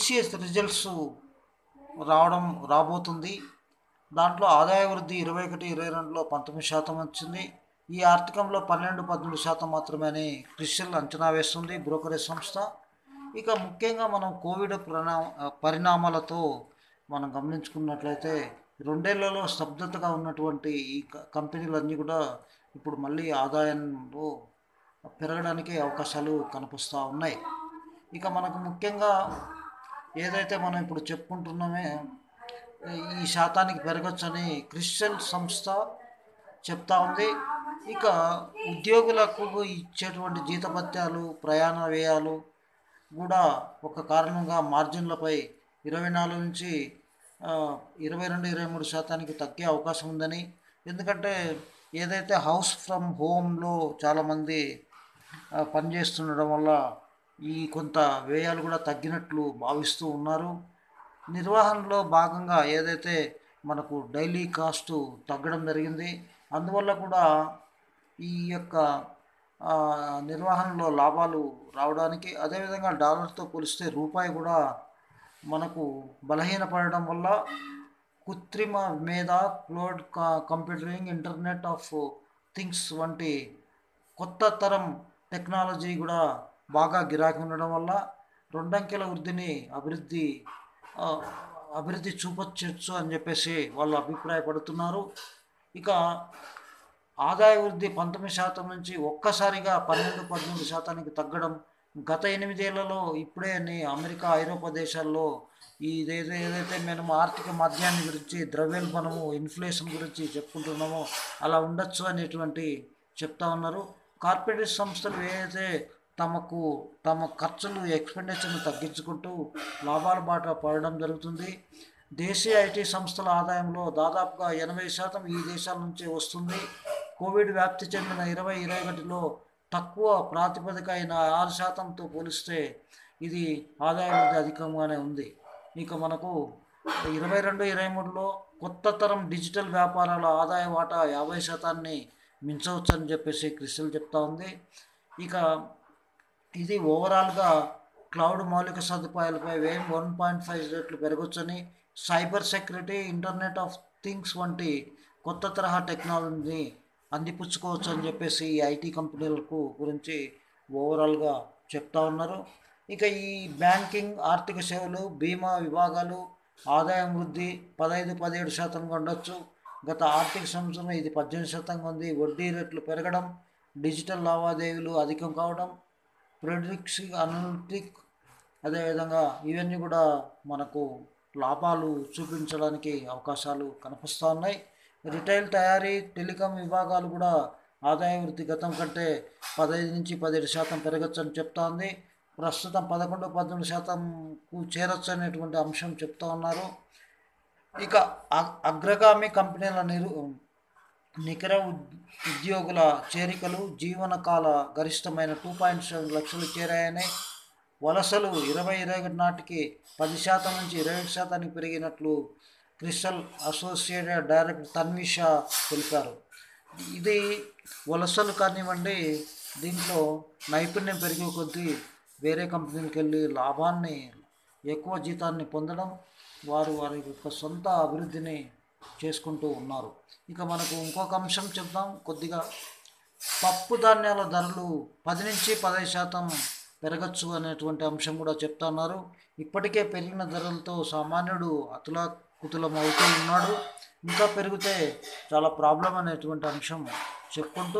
TCS results రావడం రాబోతుంది దాంట్లో ఆదాయ వృద్ధి ఇరవై ఒకటి ఇరవై రెండులో పంతొమ్మిది శాతం వచ్చింది ఈ ఆర్థికంలో పన్నెండు పదమూడు శాతం మాత్రమే అని క్రిస్టల్ అంచనా వేస్తుంది బ్రోకరేజ్ సంస్థ ఇక ముఖ్యంగా మనం కోవిడ్ ప్రణా పరిణామాలతో మనం గమనించుకున్నట్లయితే రెండేళ్లలో స్తబ్దతగా ఉన్నటువంటి ఈ క- కంపెనీలన్నీ కూడా ఇప్పుడు మళ్ళీ ఆదాయంలో పెరగడానికి అవకాశాలు కనిపిస్తూ ఉన్నాయి ఇక మనకు ముఖ్యంగా ఏదైతే మనం ఇప్పుడు చెప్పుకుంటున్నామే ఈ శాతానికి పెరగచ్చని క్రిస్టల్ సంస్థ చెప్తా ఉంది ఇక ఉద్యోగులకు ఇచ్చేటువంటి జీతభత్యాలు ప్రయాణ వ్యయాలు కూడా ఒక కారణంగా మార్జిన్లపై ఇరవై నాలుగు నుంచి ఆ, ఇరవై రెండు ఇరవై మూడు శాతానికి తగ్గే అవకాశం ఉందని ఎందుకంటే ఏదైతే హౌస్ ఫ్రమ్ హోమ్లో చాలామంది ఆ, పనిచేస్తుండడం వల్ల ఈ కొంత వ్యయాలు కూడా తగ్గినట్లు భావిస్తూ ఉన్నారు నిర్వహణలో భాగంగా ఏదైతే మనకు డైలీ కాస్ట్ తగ్గడం జరిగింది అందువల్ల కూడా ఈ యొక్క ఆ, నిర్వహణలో లాభాలు రావడానికి అదేవిధంగా డాలర్తో పోలిస్తే రూపాయి కూడా మనకు బలహీనపడడం వల్ల కృత్రిమ మీద cloud computing internet of things వంటి కొత్త తరం టెక్నాలజీ కూడా బాగా గిరాకీ ఉండడం వల్ల రెండంకెల వృద్ధిని అభివృద్ధి ఆ, అభివృద్ధి చూపొచ్చు అని చెప్పేసి వాళ్ళు అభిప్రాయపడుతున్నారు ఇక ఆదాయ వృద్ధి పంతొమ్మిది శాతం నుంచి ఒక్కసారిగా పన్నెండు పదమూడు శాతానికి తగ్గడం గత ఎనిమిదేళ్లలో ఇప్పుడే నీ అమెరికా ఐరోపా దేశాల్లో ఈ ఏదైతే ఏదైతే మేము ఆర్థిక మాధ్యాన్ని గురించి ద్రవ్యోల్బణము ఇన్ఫ్లేషన్ గురించి చెప్పుకుంటున్నామో అలా ఉండొచ్చు అనేటువంటి చెప్తా ఉన్నారు కార్పొరేట్ సంస్థలు ఏదైతే తమకు తమ ఖర్చులు ఎక్స్పెండిచర్ను తగ్గించుకుంటూ లాభాల బాట పడడం జరుగుతుంది దేశీయ ఐటీ సంస్థల ఆదాయంలో దాదాపుగా ఎనభై శాతం ఈ దేశాల నుంచే వస్తుంది కోవిడ్ వ్యాప్తి చెందిన ఇరవై ఇరవై ఒకటిలో తక్కువ ప్రాతిపదిక అయిన ఆరు శాతంతో పోలిస్తే ఇది ఆదాయ వృద్ధి అధికంగానే ఉంది ఇక మనకు ఇరవై రెండు ఇరవై మూడులో కొత్త తరం డిజిటల్ వ్యాపారాల ఆదాయ వాటా యాభై శాతాన్ని మించవచ్చని చెప్పేసి క్రిస్టల్ చెప్తా ఉంది ఇక ఇది ఓవరాల్గా క్లౌడ్ మౌలిక సదుపాయాలపై వ్యయం వన్ పాయింట్ ఫైవ్ రెట్లు పెరగొచ్చని cyber security internet of things వంటి కొత్త తరహా టెక్నాలజీని అందిపుచ్చుకోవచ్చు అని చెప్పేసి ఈ ఐటీ కంపెనీలకు గురించి ఓవరాల్గా చెప్తా ఉన్నారు ఇక ఈ బ్యాంకింగ్ ఆర్థిక సేవలు బీమా విభాగాలు ఆదాయం వృద్ధి పదహైదు పదిహేడు శాతంగా ఉండొచ్చు గత ఆర్థిక సంవత్సరం ఇది పద్దెనిమిది శాతంగా ఉంది వడ్డీ రేట్లు పెరగడం డిజిటల్ లావాదేవీలు అధికం కావడం ప్రెడిక్స్ అనలిటిక్ అదేవిధంగా ఇవన్నీ కూడా మనకు లాభాలు చూపించడానికి అవకాశాలు కనిపిస్తూ ఉన్నాయి రిటైల్ తయారీ టెలికాం విభాగాలు కూడా ఆదాయ వృద్ధి గతం కంటే పదహైదు నుంచి పదిహేడు శాతం పెరగచ్చు అని చెప్తా ఉంది ప్రస్తుతం పదకొండు పద్దెనిమిది శాతంకు చేరొచ్చు అనేటువంటి అంశం చెప్తా ఉన్నారు ఇక అ- అగ్రగామి కంపెనీల నిరు నికర ఉద్- ఉద్యోగుల చేరికలు జీవనకాల గరిష్టమైన టూ పాయింట్ సెవెన్ లక్షలు చేరాయని వలసలు ఇరవై ఇరవై ఒకటి నాటికి పది శాతం నుంచి ఇరవై ఒకటి శాతానికి పెరిగినట్లు క్రిస్టల్ అసోసియేటెడ్ డైరెక్టర్ తన్విష తెలిపారు ఇది వలసలు కానివ్వండి దీంట్లో నైపుణ్యం పెరిగే కొద్దీ వేరే కంపెనీలకు వెళ్ళి లాభాన్ని ఎక్కువ జీతాన్ని పొందడం వారు వారి యొక్క సొంత అభివృద్ధిని చేసుకుంటూ ఉన్నారు ఇక మనకు ఇంకొక అంశం చెప్దాం కొద్దిగా పప్పు ధాన్యాల ధరలు పది నుంచి పదహైదు శాతం పెరగచ్చు అనేటువంటి అంశం కూడా చెప్తున్నారు ఇప్పటికే పెరిగిన ధరలతో సామాన్యుడు అతులా కుతులం అవుతూ ఉన్నాడు ఇంకా పెరిగితే చాలా ప్రాబ్లం అనేటువంటి అంశం చెప్పుకుంటూ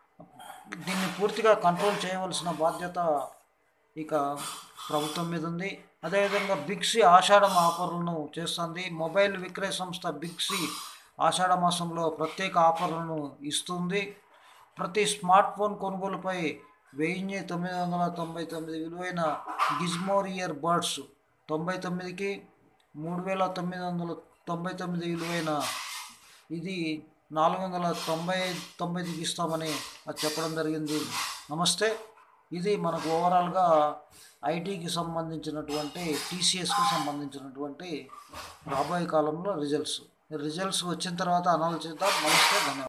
దీన్ని పూర్తిగా కంట్రోల్ చేయవలసిన బాధ్యత ఇక ప్రభుత్వం మీద ఉంది అదేవిధంగా బిగ్సీ ఆషాఢం ఆఫర్లను చేస్తుంది మొబైల్ విక్రయ సంస్థ బిగ్సీ ఆషాఢ మాసంలో ప్రత్యేక ఆఫర్లను ఇస్తుంది ప్రతి స్మార్ట్ ఫోన్ కొనుగోలుపై వెయ్యి తొమ్మిది వందల తొంభై తొమ్మిది విలువైన గిజ్మోర్ ఇయర్ బడ్స్ తొంభై తొమ్మిదికి మూడు వేల తొమ్మిది వందల తొంభై తొమ్మిది విలువైన ఇది నాలుగు వందల తొంభై తొమ్మిదికి ఇస్తామని అది చెప్పడం జరిగింది నమస్తే ఇది మనకు ఓవరాల్గా ఐటీకి సంబంధించినటువంటి టీసీఎస్కి సంబంధించినటువంటి రాబోయే కాలంలో రిజల్ట్స్ రిజల్ట్స్ వచ్చిన తర్వాత అనౌన్స్ చేద్దాం నమస్తే ధన్యవాదాలు